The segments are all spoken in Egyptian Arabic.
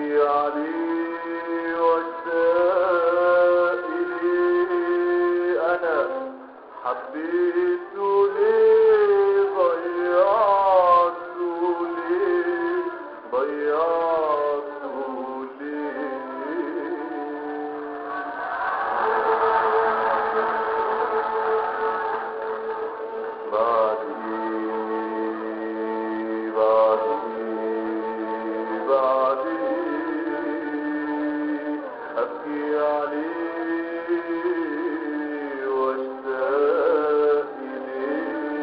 أبكي عليه واشتاق إليه أنا حبيته ليه ضيعته ليه ضيعته ليه بعدي بعدي بعدي أبكي عليه واشتاق إليه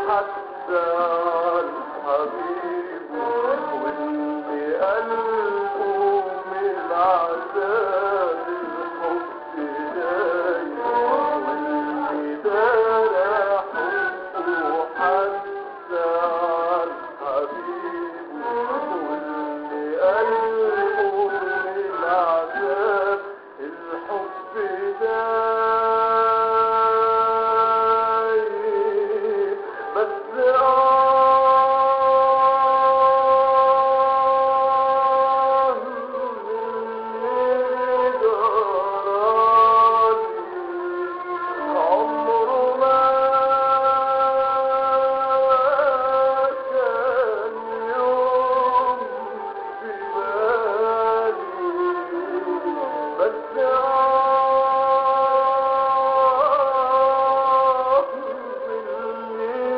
حتى الحبيب واللي قلبه من العذاب الحب دايم واللي دار حبه حتى الحبيب واللي قلبه من العذاب الحب دايم بس آه اللي جرالي عمره ما كان يوم في بالي بس آه اللي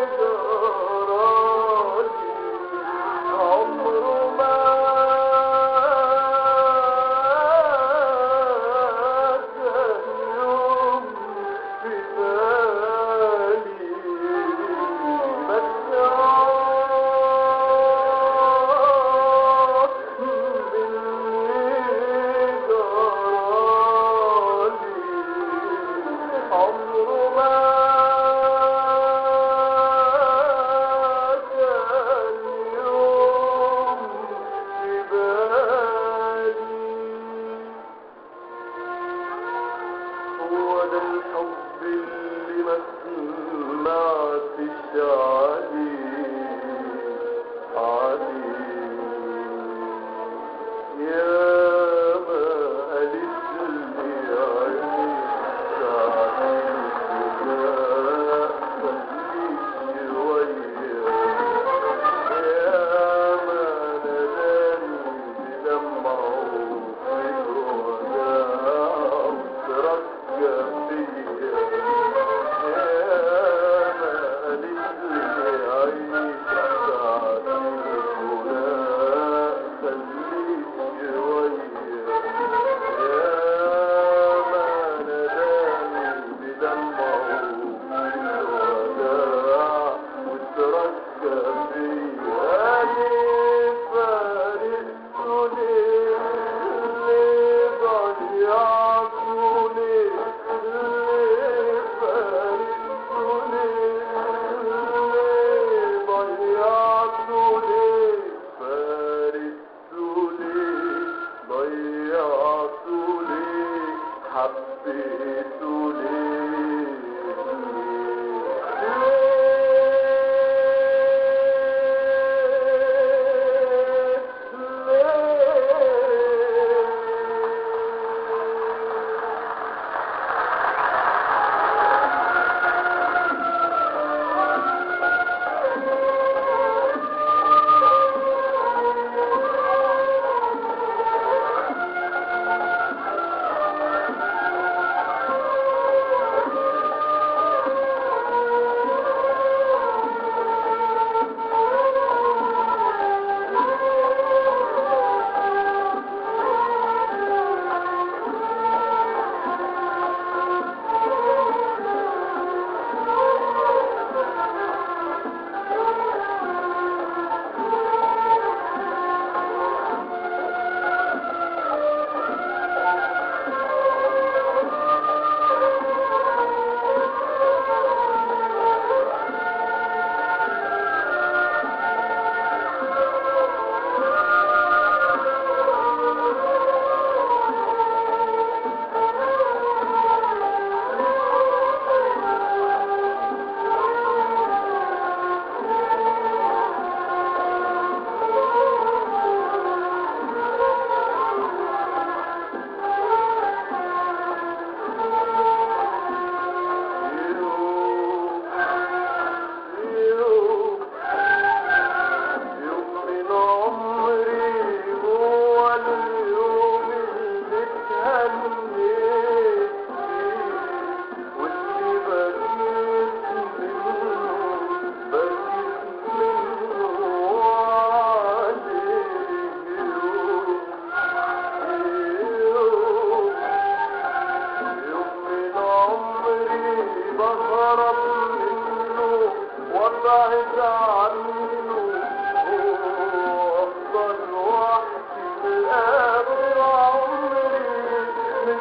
جرالي عمره ما كان يوم في بالي بس آه باللي جرالي عمره ما كان يوم في بالي هو ده الحب اللي ما سمعتش عليه عليه يا ما قالت لي عيني تعالي كده خليك شويه يا ما ناداني بدمعه في الوداع وترجى فيا يا ما قالت لي عيش ساعتين وابعد عنه وافضل وحدي لاخر عمري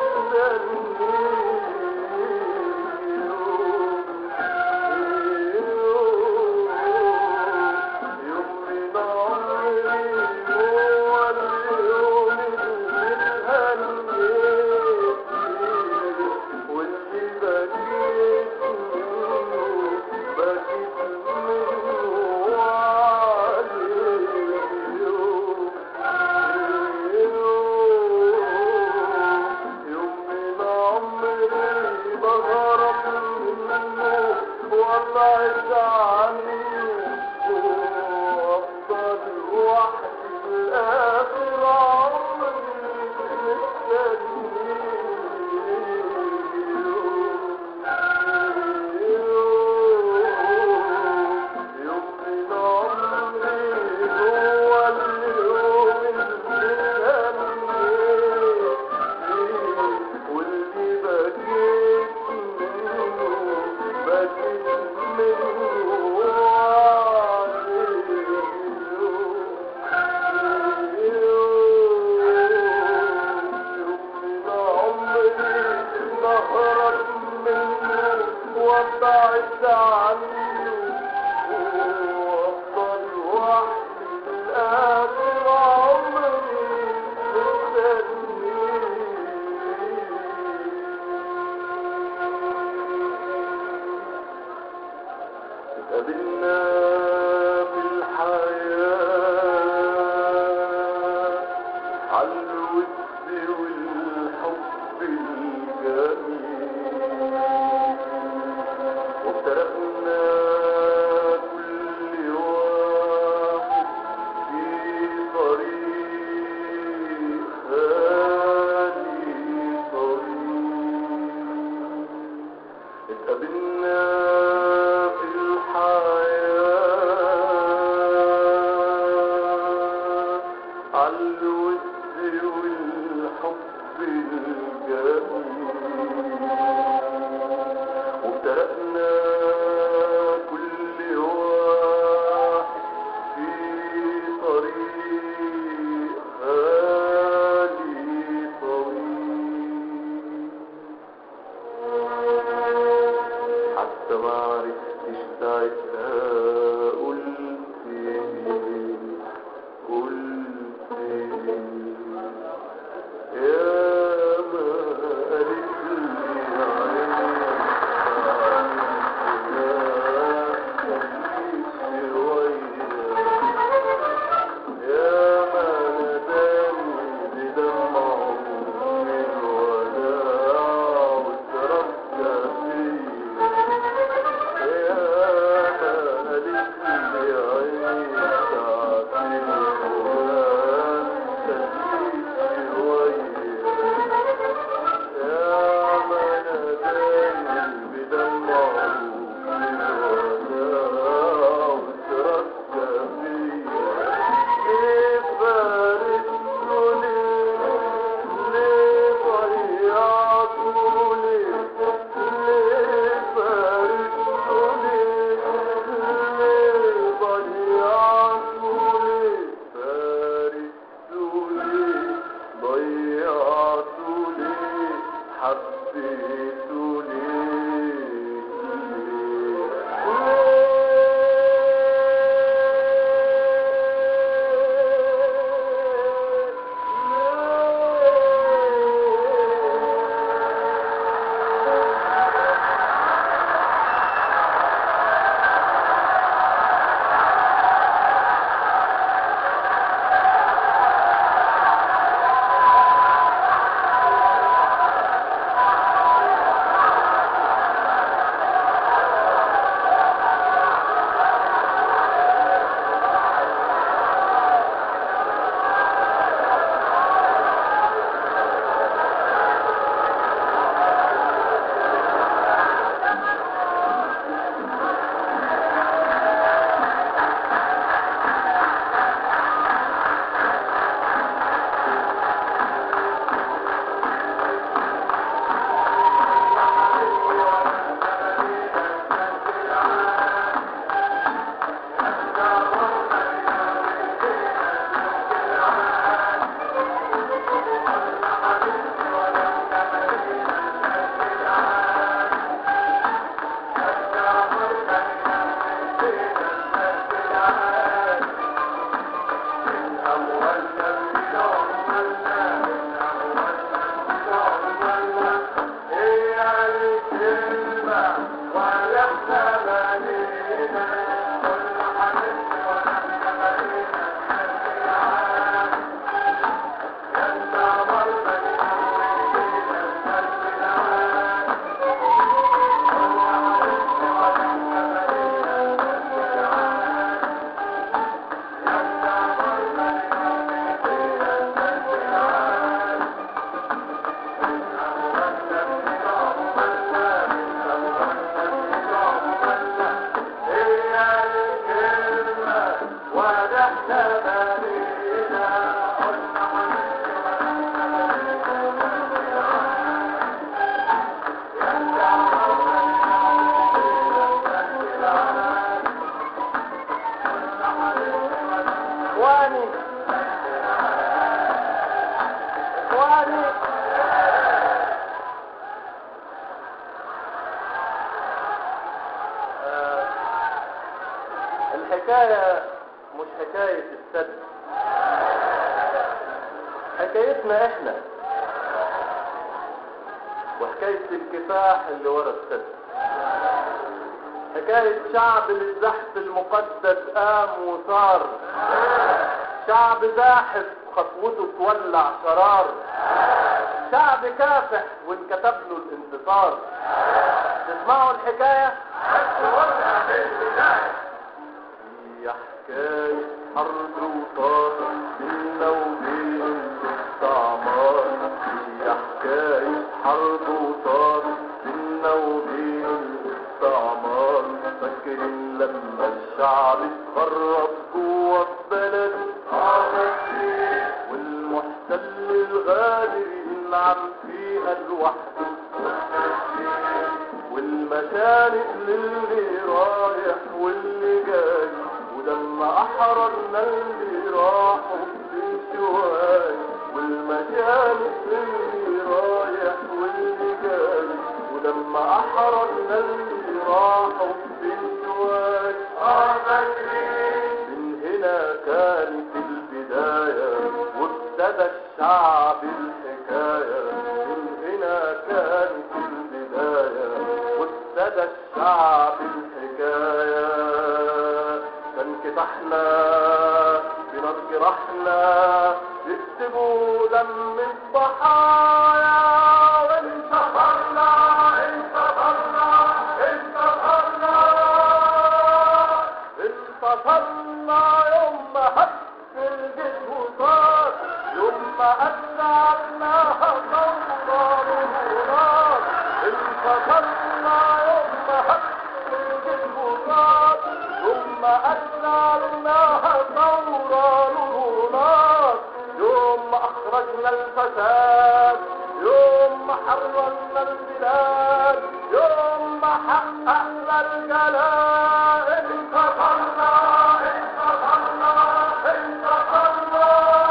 مستنيه يوم من عمري هو اليوم اللي اتهنيت فيه واللي بكيت منه بكيت منه اخواني اخواني آه، الحكاية مش حكاية السد حكايتنا احنا وحكاية الكفاح اللي ورا السد حكاية شعب للزحف المقدس قام وصار شعب زاحف خطوته تولع شرار شعب كافح وانكتب له الانتصار تسمعوا الحكاية هي حكاية حرب وطار بينا وبين الاستعمار هي حكاية حرب وطار بينا وبين الاستعمار فاكرين لما الشعب اتخرب جوه بلده والمحتل الغادر ينعم فيها لوحده والمكانق للي رايح واللي جاي ولما احررنا اللي راحوا بالشواي والمكانق للي رايح واللي جاي ولما احررنا اللي راحوا بالشواي من هنا كانت البداية وابتدى الشعب الحكاية من هنا كانت البداية وابتدى الشعب الحكاية كان كفاحنا بنار جراحنا يكتبوا دم الضحايا وانتصرنا انتصرنا انتصرنا انتصرنا يوم ما هب الجيش وصار يوم ما أسرعناها ثورة ونار انتصرنا يوم ما هب الجيش وصار يوم ما أسرعناها ثورة ونار يوم ما أخرجنا الفساد يوم ما حررنا البلاد يوم ما حققنا الجلال انتصرنا انتصرنا انتصرنا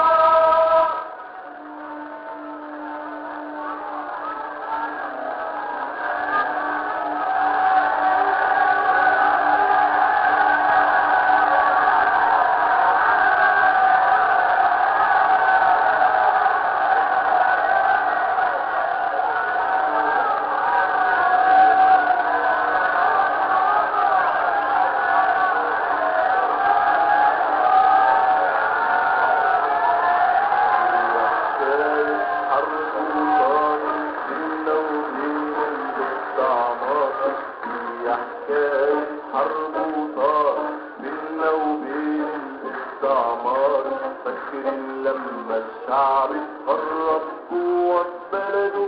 حرب وطار بينا وبين الاستعمار فاكرين لما الشعب اتقرب جوه بلده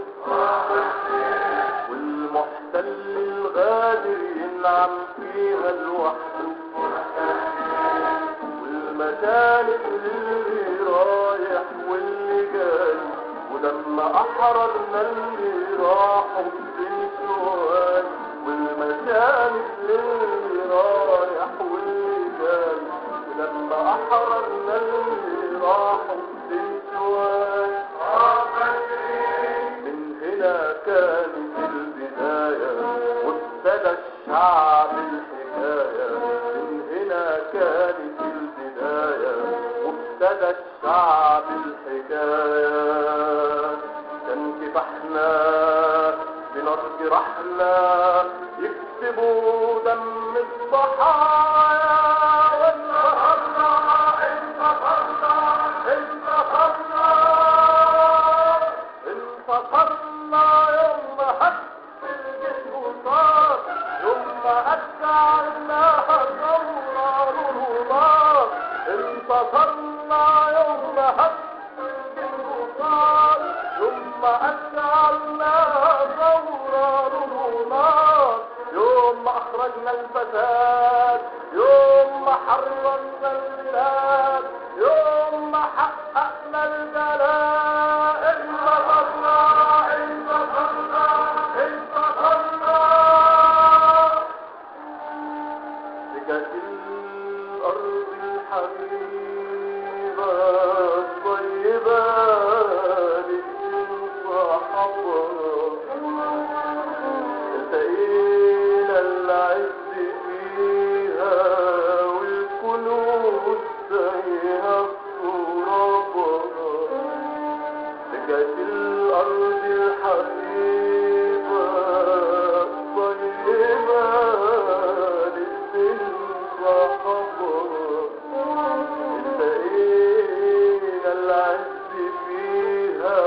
والمحتل الغادر ينعم فيها لوحده والمكانق للي رايح واللي جاي ولما احررنا اللي راحوا بالشوال والمكانق للي رايح واللي جاي ولما احررنا اللي راحوا بالشوال من هنا كانت البداية وابتدى الشعب الحكاية من هنا كانت البداية وابتدى الشعب الحكاية كان كفاحنا بنار جراحنا يكتبوا دم الضحايا وانتصرنا انتصرنا انتصرنا انتصرنا يوم هد الجيش وصار يوم أشعلناها ثورة نهضار انتصرنا يوم هد الجيش وصار يوم أشعلناها ثورة نهضار يوم ما أخرجنا الفساد يوم ما حررنا البلاد يوم ما حققنا الجلاء انتصرنا انتصرنا انتصرنا بكت الأرض الحبيب الطيبة صحبها التقينا العز فيها والكنوز زيها ترابها رجعت الأرض الحبيبة الطيبة للسن صحبها التقينا العز فيها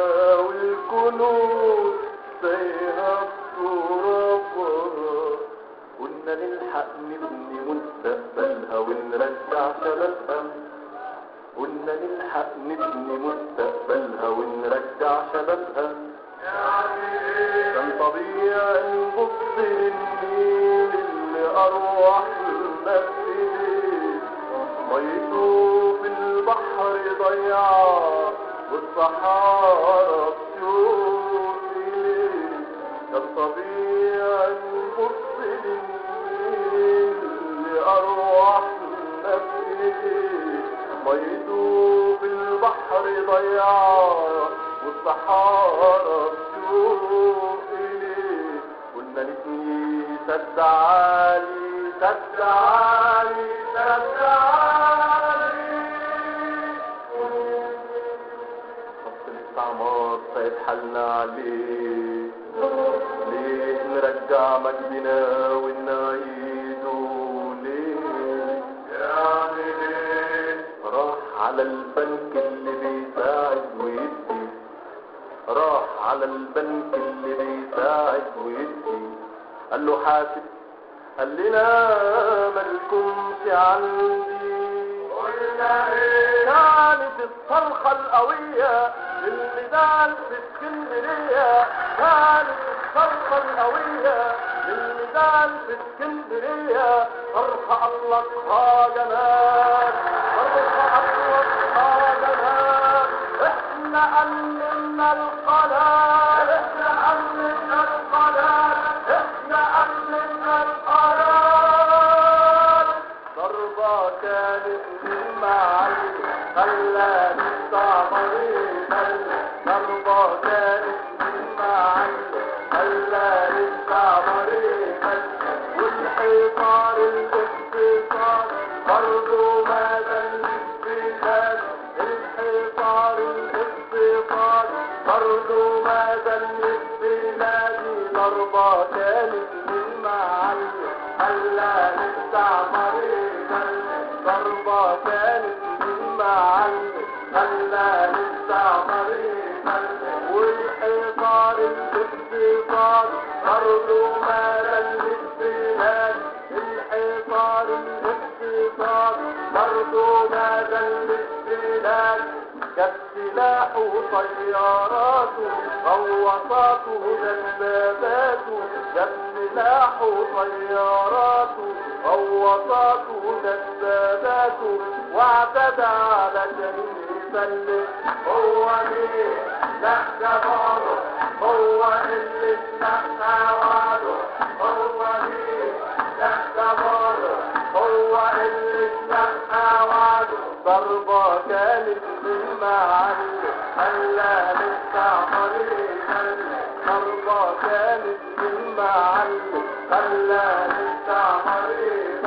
والكنوز زيها ترابها كنا نلحق نبني مستقبلها ونرجع شبابها كنا نلحق نبني مستقبلها ونرجع شبابها كان طبيعي نبص للنيل اللي أرواحنا بإيديه ميته في البحر ضيعة والصحارى بتشوف إليه كان طبيعي نبص للنيل اللي أرواحنا بإيديه ميته في البحر ضيعة والصحارى بتشوف إليه كنا نبني سد عالي سد عالي سد عالي خط الاستعمار صيد حالنا عليه ليه نرجع مجدنا ونعيده ليه يعني ليه راح على البنك اللي بيساعد ويدي راح على البنك اللي بيساعد ويدي قال له حاسب قال لنا مالكمش عندي قلنا ايه كانت الصرخة القوية اللي دال في اسكندرية كانت الصرخة القوية اللي دال في اسكندرية صرخة أطلقها جمال صرخة أطلقها جمال احنا أمننا القناة احنا أمننا القناة احنا أمننا القناة ضربة كانت من معي خلاني استعمري ضربة كانت من معي خلاني استعمري والحصار الاقتصاد برضو ما البلاد الحصار الاقتصاد برضو ما البلاد ضربة كانت من معي خلاني استعمري ضربة كانت من معي خلاني استعمري والحصار الاقتصاد برضو ما البلاد الحصار الاقتصاد برضو ما البلاد جاب سلاحه وطياراته غواصاته دباباته جاب سلاحه وطياراته غواصاته دباباته واعتدى على جميع يسلم هو مين لا جباره هو اللي اتنقى وعده هو مين لا جباره هو اللي اتنقى وعده ضربة كانت من معلم خلى للتعمرين ضربة كانت من معلم خلى للتعمرين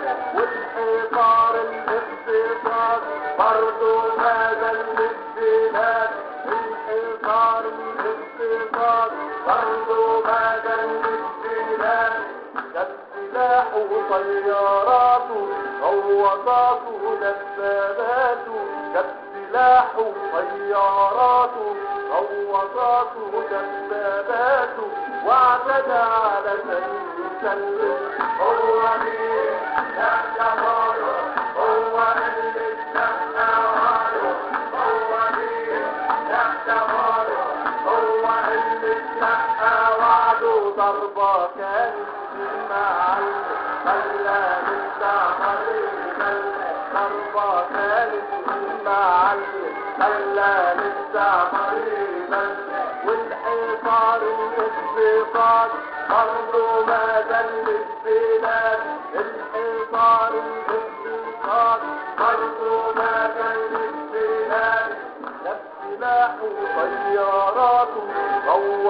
والحصار الاقتصاد برضو ما زال للبلاد الحصار الاقتصاد برضو ما زال للبلاد جاب سلاحه وطياراته غواصاته دباباته جاب سلاحه وطياراته غواصاته دباباته واعتدى على سيد يسلم هو مين لا جباره هو اللي استنى وعده هو مين لا جباره هو اللي استنى وعده ضربة كانت من معلم خلى للتعمرين ضربة كانت من معلم خلى للتعمرين والحصار الاقتصاد برضو ما زال البلاد الحصار الاقتصاد برضو ما زال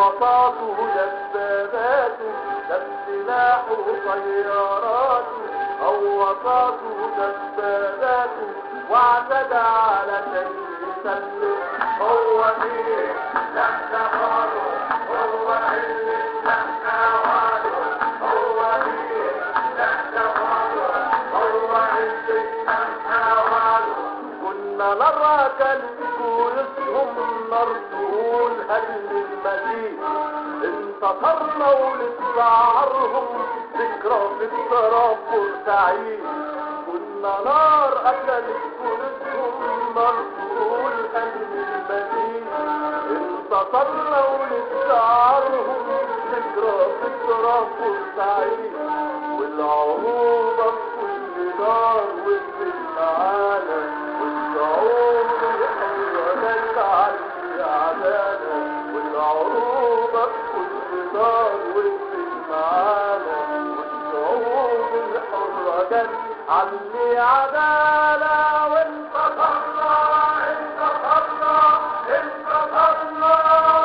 غواصاته دباباته ده سلاحه طياراته غواصاته دباباته واعتدى على شيء يسلم هو مين لا تقالوا هو اللي تنقاواله هو مين لا تقالوا هو اللي تنقاواله كنا نرى كالكويسهم نرجو الهل المزيد انتصرنا ولسعرهم ذكرى في التربر سعيد كنا نار أكلت كنتهم مرسول الهل المزيد انتصرنا ولسعرهم ذكرى في التربر سعيد والعروبة في كل دار والسن معانا والشعوب الحرة تعلي أعلانا والعروبة في كل دار والسن معانا والشعوب الحرة تعلي عدالة وانتصرنا انتصرنا انتصرنا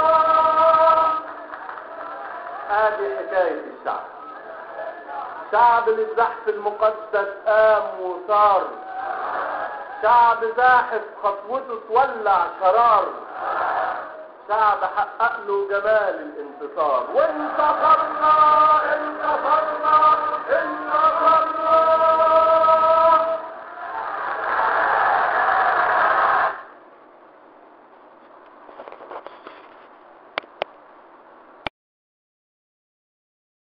هذه حكاية الشعب شعب للزحف المقدس قام وصار شعب زاحف خطوته تولع شرار شعب حقق له جمال الانتصار وانتصرنا انتصرنا انتصرنا